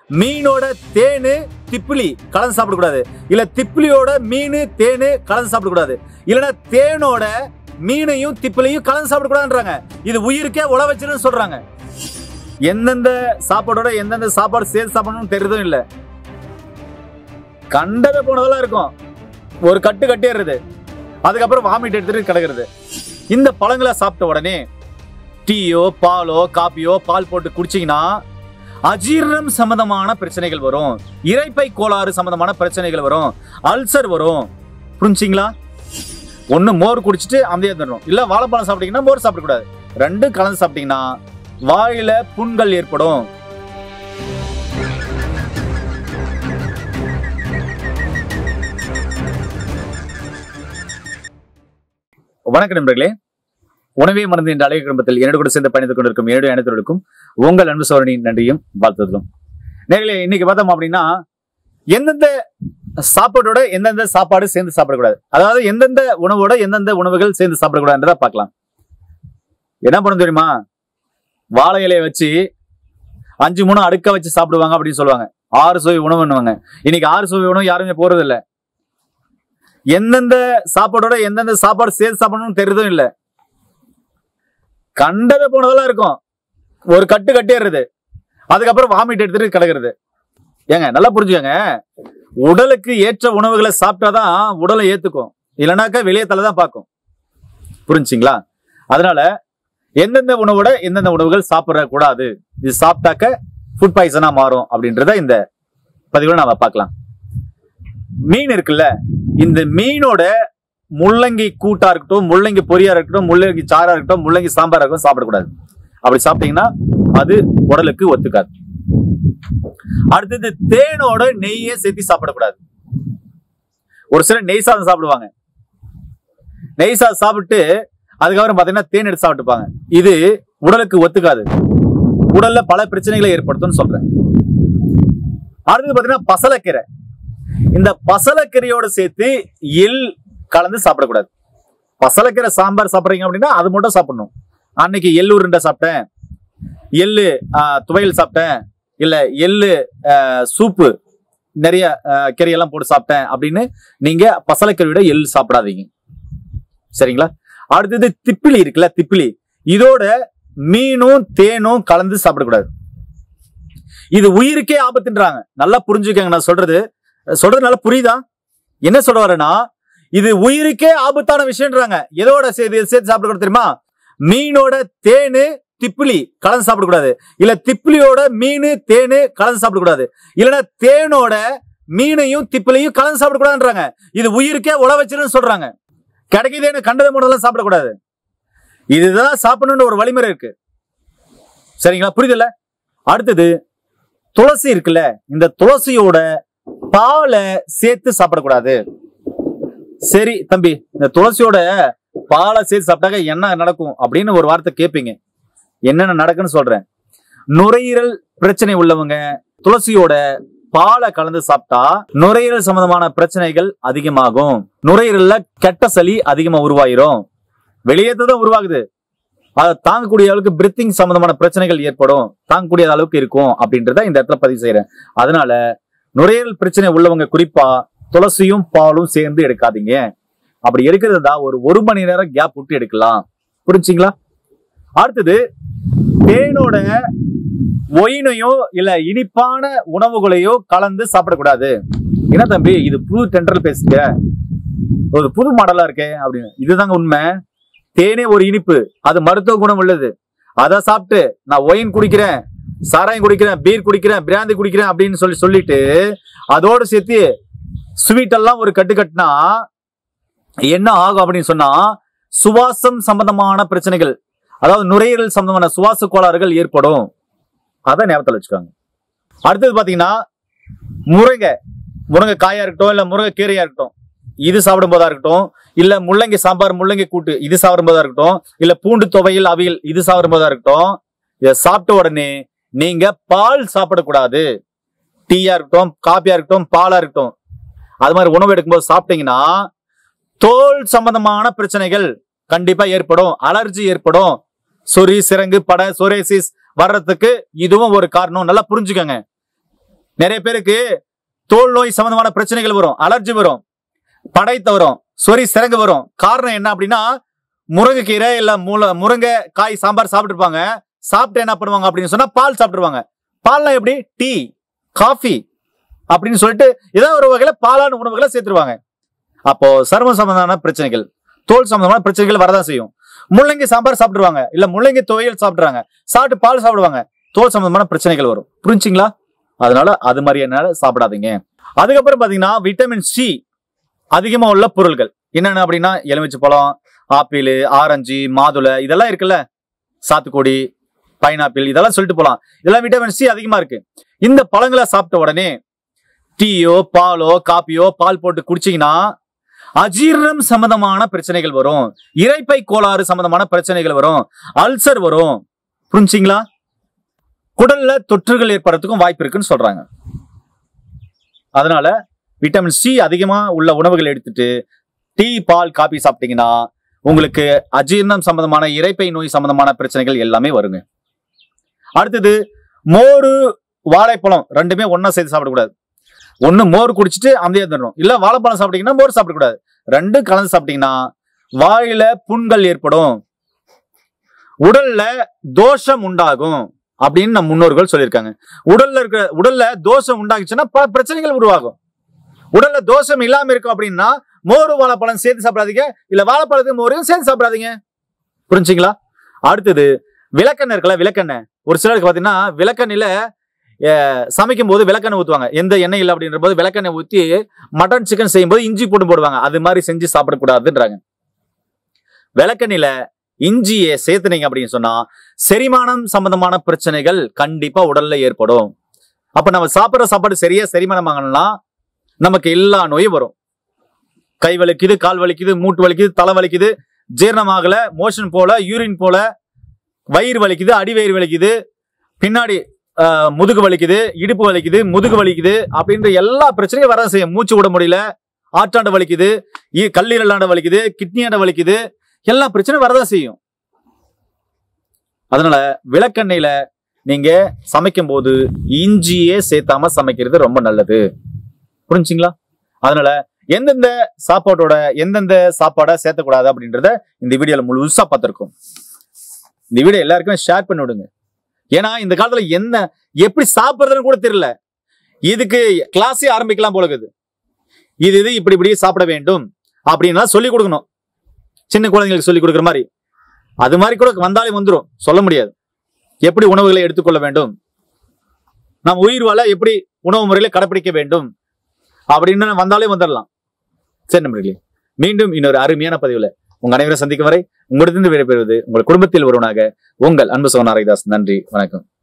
மீனோட தேனு திப்பிலி கலந்து சாப்பிடக்கூடாது இல்ல திப்பிலியோட மீன் தேனு கலந்து சாப்பிடக்கூடாது இல்லைன்னா தேனோட மீனையும் திப்பிலியும் கலந்து சாப்பிடக்கூடாதுன்றாங்க இது உயிருக்கே உழ வச்சிருன்னு சொல்றாங்க எந்தெந்த சாப்பாடோட எந்தெந்த சாப்பாடு சேர்த்து சாப்பிடணும்னு தெரியுதும் இல்ல கண்டதை போனதெல்லாம் இருக்கும் ஒரு கட்டு கட்டிடுறது அதுக்கப்புறம் வாமிட் எடுத்துட்டு கிடக்குறது இந்த பழங்களை சாப்பிட்ட உடனே டீயோ பாலோ காப்பியோ பால் போட்டு குடிச்சீங்கன்னா அஜீரணம் சம்பந்தமான பிரச்சனைகள் வரும் இரைப்பை கோளாறு சம்பந்தமான பிரச்சனைகள் வரும் அல்சர் வரும் புரிஞ்சிங்களா ஒண்ணு மோர் குடிச்சிட்டு அமைதியா தரணும் இல்ல வாழைப்பழம் சாப்பிட்டீங்கன்னா மோர் சாப்பிடக்கூடாது ரெண்டும் கலந்து சாப்பிட்டீங்கன்னா வாயில புண்கள் ஏற்படும் வணக்கம் நண்பர்களே உணவே மருந்து என்ற அழகிய குடும்பத்தில் என்னோடு கூட சேர்ந்து பயணித்துக் கொண்டிருக்கும் என்னுடைய அனைத்தவர்களுக்கும் உங்கள் அன்பு சோழனின் நன்றியும் வாழ்த்துதலும் நேர்களே இன்னைக்கு பார்த்தோம் அப்படின்னா எந்தெந்த சாப்பாடோட எந்தெந்த சாப்பாடு சேர்ந்து சாப்பிடக்கூடாது அதாவது எந்தெந்த உணவோட எந்தெந்த உணவுகள் சேர்ந்து சாப்பிடக்கூடாதுன்றத பார்க்கலாம் என்ன பண்ணணும் தெரியுமா வாழை இலையை வச்சு அஞ்சு மூணு அடுக்க வச்சு சாப்பிடுவாங்க அப்படின்னு சொல்லுவாங்க ஆறு சுவை உணவுன்னுவாங்க இன்னைக்கு ஆறு சுவை உணவு யாருமே போறது இல்ல எந்தெந்த சாப்பாடோட எந்தெந்த சாப்பாடு சேர்த்து சாப்பிடணும்னு தெரியுதும் இல்ல கண்டதை போனதெல்லாம் இருக்கும் ஒரு கட்டு கட்டிடுறது அதுக்கப்புறம் வாமிட் எடுத்துட்டு கிடக்குறது ஏங்க நல்லா புரிஞ்சுக்கங்க உடலுக்கு ஏற்ற உணவுகளை சாப்பிட்டாதான் உடலை ஏத்துக்கும் இல்லைனாக்கா வெளியே தலை தான் பார்க்கும் புரிஞ்சுங்களா அதனால எந்தெந்த உணவோட எந்தெந்த உணவுகள் சாப்பிட கூடாது இது சாப்பிட்டாக்க ஃபுட் பாய்சனா மாறும் அப்படின்றத இந்த பதிவுல நாம பார்க்கலாம் மீன் இருக்குல்ல இந்த மீனோட முள்ளங்கி கூட்டா இருக்கட்டும் முள்ளங்கி பொரியா இருக்கட்டும் முள்ளங்கி சாரா இருக்கட்டும் முள்ளங்கி சாம்பாரா இருக்கட்டும் சாப்பிடக்கூடாது அப்படி சாப்பிட்டீங்கன்னா அது உடலுக்கு ஒத்துக்காது அடுத்தது தேனோட நெய்யை சேர்த்து சாப்பிடக்கூடாது ஒரு சிலர் நெய் சாதம் சாப்பிடுவாங்க நெய் சாதம் சாப்பிட்டு அதுக்கப்புறம் பாத்தீங்கன்னா தேன் எடுத்து சாப்பிட்டுப்பாங்க இது உடலுக்கு ஒத்துக்காது உடல்ல பல பிரச்சனைகளை ஏற்படுத்தும்னு சொல்றேன் அடுத்தது பாத்தீங்கன்னா பசலக்கீரை இந்த பசலக்கீரையோட சேர்த்து எள் கலந்து சாப்பிடக்கூடாது பசலக்கீரை சாம்பார் சாப்பிடுறீங்க அப்படின்னா அது மட்டும் சாப்பிடணும் அன்னைக்கு எள்ளு உருண்டை சாப்பிட்டேன் எள்ளு ஆ, துவையல் சாப்பிட்டேன் இல்ல எள்ளு ஆ, சூப்பு நிறைய ஆ, கீரையெல்லாம் போட்டு சாப்பிட்டேன் அப்படின்னு நீங்க பசலக்கீரையோட எள் சாப்பிடாதீங்க சரிங்களா அடுத்தது திப்பிலி இருக்குல்ல திப்பிலி இதோட மீனும் தேனும் கலந்து சாப்பிடக்கூடாது இது உயிருக்கே ஆபத்துன்றாங்க நல்லா புரிஞ்சுக்கங்க நான் சொல்றது சொல்றது நல்லா புரியுதா என்ன சொல்ல வரேன்னா இது உயிருக்கே ஆபத்தான விஷயம்ன்றாங்க எதோட சேர்த்து சேர்த்து சாப்பிடக்கூடாது தெரியுமா மீனோட தேனு திப்பிலி கலந்து சாப்பிடக்கூடாது இல்ல திப்பிலியோட மீன் தேனு கலந்து சாப்பிடக்கூடாது இல்லைன்னா தேனோட மீனையும் திப்பிலியும் கலந்து சாப்பிடக்கூடாதுன்றாங்க இது உயிருக்கே உழ வச்சிருன்னு சொல்றாங்க கிடைக்குதேன்னு கண்டதை மூணதெல்லாம் சாப்பிடக்கூடாது இதுதான் சாப்பிடணும்னு ஒரு வழிமுறை இருக்கு சரிங்களா புரியுதுல்ல அடுத்தது துளசி இருக்குல்ல இந்த துளசியோட பாலை சேர்த்து சாப்பிடக்கூடாது சரி தம்பி இந்த துளசியோட பாலை சேர்த்து சாப்பிட்டாக்க என்ன நடக்கும் அப்படின்னு ஒரு வார்த்தை கேட்பீங்க என்னென்ன நடக்குன்னு சொல்றேன் நுரையீரல் பிரச்சனை உள்ளவங்க துளசியோட பாலை கலந்து சாப்பிட்டா நுரையீரல் சம்பந்தமான பிரச்சனைகள் அதிகமாகும் நுரையீரல்ல கெட்ட சளி அதிகமா உருவாயிரும் வெளியேற்ற தான் உருவாகுது அதை தாங்கக்கூடிய அளவுக்கு பிரீத்திங் சம்பந்தமான பிரச்சனைகள் ஏற்படும் தாங்கக்கூடிய அளவுக்கு இருக்கும் அப்படின்றத இந்த இடத்துல பதிவு செய்யறேன் அதனால நுரையீரல் பிரச்சனை உள்ளவங்க குறிப்பா துளசியும் பாலும் சேர்ந்து எடுக்காதீங்க அப்படி எடுக்கிறதா ஒரு ஒரு மணி நேரம் கேப் விட்டு எடுக்கலாம் புரிஞ்சுங்களா அடுத்தது தேனோட ஒயினையோ இல்ல இனிப்பான உணவுகளையோ கலந்து சாப்பிடக்கூடாது என்ன தம்பி இது புது டெண்டரல் பேசுங்க ஒரு புது மாடலா இருக்கே அப்படின்னு இதுதாங்க உண்மை தேனே ஒரு இனிப்பு அது மருத்துவ குணம் உள்ளது அதை சாப்பிட்டு நான் ஒயின் குடிக்கிறேன் சாராயம் குடிக்கிறேன் பீர் குடிக்கிறேன் பிராந்தி குடிக்கிறேன் அப்படின்னு சொல்லி சொல்லிட்டு அதோட சேர்த்து ஸ்வீட் எல்லாம் ஒரு கட்டு கட்டினா என்ன ஆகும் அப்படின்னு சொன்னா சுவாசம் சம்பந்தமான பிரச்சனைகள் அதாவது நுரையீரல் சம்பந்தமான சுவாச கோளாறுகள் ஏற்படும் அதை ஞாபகத்தில் வச்சுக்கோங்க அடுத்தது பாத்தீங்கன்னா முருங்கை முருங்கை காயா இருக்கட்டும் இல்ல முருங்கை கீரையா இருக்கட்டும் இது சாப்பிடும் போதா இருக்கட்டும் இல்ல முள்ளங்கி சாம்பார் முள்ளங்கி கூட்டு இது சாப்பிடும் போதா இருக்கட்டும் இல்ல பூண்டு துவையல் அவியல் இது சாப்பிடும் போதா இருக்கட்டும் இதை சாப்பிட்ட உடனே நீங்க பால் சாப்பிடக்கூடாது டீயா இருக்கட்டும் காப்பியா இருக்கட்டும் பாலா இருக்கட்டும் அது மாதிரி உணவு எடுக்கும்போது சாப்பிட்டீங்கன்னா தோல் சம்பந்தமான பிரச்சனைகள் கண்டிப்பா ஏற்படும் அலர்ஜி ஏற்படும் சொறி சிரங்கு பட சொரேசிஸ் வர்றதுக்கு இதுவும் ஒரு காரணம் நல்லா புரிஞ்சுக்கோங்க நிறைய பேருக்கு தோல் நோய் சம்பந்தமான பிரச்சனைகள் வரும் அலர்ஜி வரும் படைத்த வரும் சொறி சிறங்கு வரும் காரணம் என்ன அப்படின்னா முருங்கைக்கீரை இல்ல முல முருங்கை காய் சாம்பார் சாப்பிட்டுருப்பாங்க சாப்பிட்டு என்ன பண்ணுவாங்க அப்படின்னு சொன்னா பால் சாப்பிட்டுருவாங்க பால்லாம் எப்படி டீ காஃபி அப்படின்னு சொல்லிட்டு ஏதோ ஒரு வகையில பாலான உணவுகளை சேர்த்துருவாங்க அப்போ சர்ம சம்பந்தமான பிரச்சனைகள் தோல் சம்பந்தமான பிரச்சனைகள் வரதான் செய்யும் முள்ளங்கி சாம்பார் சாப்பிடுவாங்க இல்ல முள்ளங்கி துவையல் சாப்பிடுறாங்க சாப்பிட்டு பால் சாப்பிடுவாங்க தோல் சம்பந்தமான பிரச்சனைகள் வரும் புரிஞ்சுங்களா அதனால அது மாதிரி என்னால சாப்பிடாதீங்க அதுக்கப்புறம் பாத்தீங்கன்னா விட்டமின் சி அதிகமா உள்ள பொருள்கள் என்னென்ன அப்படின்னா எலுமிச்சை பழம் ஆப்பிள் ஆரஞ்சு மாதுளை இதெல்லாம் இருக்குல்ல சாத்துக்குடி பைனாப்பிள் இதெல்லாம் சொல்லிட்டு போலாம் இதெல்லாம் விட்டமின் சி அதிகமா இருக்கு இந்த பழங்களை சாப்பிட்ட உடனே டீயோ பாலோ காப்பியோ பால் போட்டு குடிச்சீங்கன்னா அஜீரணம் சம்பந்தமான பிரச்சனைகள் வரும் இரைப்பை கோளாறு சம்பந்தமான பிரச்சனைகள் வரும் அல்சர் வரும் புரிஞ்சுங்களா குடல்ல தொற்றுகள் ஏற்படுறதுக்கும் வாய்ப்பு இருக்குன்னு சொல்றாங்க அதனால விட்டமின் சி அதிகமா உள்ள உணவுகள் எடுத்துட்டு டீ பால் காபி சாப்பிட்டீங்கன்னா உங்களுக்கு அஜீரணம் சம்பந்தமான இரைப்பை நோய் சம்பந்தமான பிரச்சனைகள் எல்லாமே வருங்க அடுத்தது மோரு வாழைப்பழம் ரெண்டுமே ஒண்ணா சேர்த்து சாப்பிடக்கூடாது ஒண்ணு மோர் குடிச்சிட்டு அமைதியா தரணும் இல்ல வாழைப்பழம் சாப்பிட்டீங்கன்னா மோர் சாப்பிடக்கூடாது ரெண்டும் கலந்து சாப்பிட்டீங்கன்னா வாயில புண்கள் ஏற்படும் உடல்ல தோஷம் உண்டாகும் அப்படின்னு நம் முன்னோர்கள் சொல்லியிருக்காங்க உடல்ல இருக்கிற உடல்ல தோஷம் உண்டாகிச்சுன்னா பல பிரச்சனைகள் உருவாகும் உடல்ல தோஷம் இல்லாம இருக்கும் அப்படின்னா மோரு வாழைப்பழம் சேர்த்து சாப்பிடாதீங்க இல்ல வாழைப்பழத்தையும் மோரையும் சேர்த்து சாப்பிடாதீங்க புரிஞ்சுங்களா அடுத்தது விளக்கெண்ணெய் இருக்குல்ல விளக்கெண்ணெய் ஒரு சிலருக்கு பாத்தீங்கன்னா விளக்கெண்ணில சமைக்கும் போது விளக்கெண்ணெய் ஊத்துவாங்க எந்த எண்ணெய் இல்லை அப்படின்ற போது விளக்கெண்ணெய் ஊத்தி மட்டன் சிக்கன் செய்யும் போது இஞ்சி போட்டு போடுவாங்க அது மாதிரி செஞ்சு சாப்பிடக்கூடாதுன்றாங்க விளக்கெண்ணில இஞ்சியை சேர்த்துனீங்க அப்படின்னு சொன்னா செரிமானம் சம்பந்தமான பிரச்சனைகள் கண்டிப்பா உடல்ல ஏற்படும் அப்ப நம்ம சாப்பிடுற சாப்பாடு சரியா செரிமானம் ஆகணும்னா நமக்கு எல்லா நோயும் வரும் கை வலிக்குது கால் வலிக்குது மூட்டு வலிக்குது தலை வலிக்குது ஜீரணமாகல மோஷன் போல யூரின் போல வயிறு வலிக்குது அடிவயிறு வலிக்குது பின்னாடி ஆஹ், முதுகு வலிக்குது இடுப்பு வலிக்குது முதுகு வலிக்குது அப்படின்ற எல்லா பிரச்சனையும் வர செய்யும் மூச்சு விட முடியல ஆற்றாண்ட வலிக்குது ஈ- கல்லீரலாண்ட வலிக்குது கிட்னியாண்ட வலிக்குது எல்லா பிரச்சனையும் வரதான் செய்யும் அதனால விளக்கெண்ணெயில நீங்க சமைக்கும் போது இஞ்சியே சேர்த்தாம சமைக்கிறது ரொம்ப நல்லது புரிஞ்சுங்களா அதனால எந்தெந்த சாப்பாட்டோட எந்தெந்த சாப்பாடை சேர்த்தக்கூடாது அப்படின்றத இந்த வீடியோல முழுசா பார்த்திருக்கோம் இந்த வீடியோ எல்லாருக்குமே ஷேர் பண்ணி விடுங்க ஏன்னா இந்த காலத்துல என்ன எப்படி சாப்பிடுறதுன்னு கூட தெரியல இதுக்கு கிளாஸே ஆரம்பிக்கலாம் போல இருக்குது இது இது இப்படி இப்படி சாப்பிட வேண்டும் அப்படின்னா சொல்லி கொடுக்கணும் சின்ன குழந்தைங்களுக்கு சொல்லி கொடுக்குற மாதிரி அது மாதிரி கூட வந்தாலே வந்துடும் சொல்ல முடியாது எப்படி உணவுகளை எடுத்துக்கொள்ள வேண்டும் நாம் உயிர் வாழ எப்படி உணவு முறையில கடைபிடிக்க வேண்டும் அப்படின்னு வந்தாலே வந்துடலாம் சரி நண்பர்களே மீண்டும் இன்னொரு அருமையான பதிவுல உங்க அனைவரும் சந்திக்கும் வரை உங்களிடத்திலிருந்து விடைபெறுவது உங்கள் குடும்பத்தில் ஒருவனாக உங்கள் அன்பு சோனாரிதாஸ் நன்றி வணக்கம்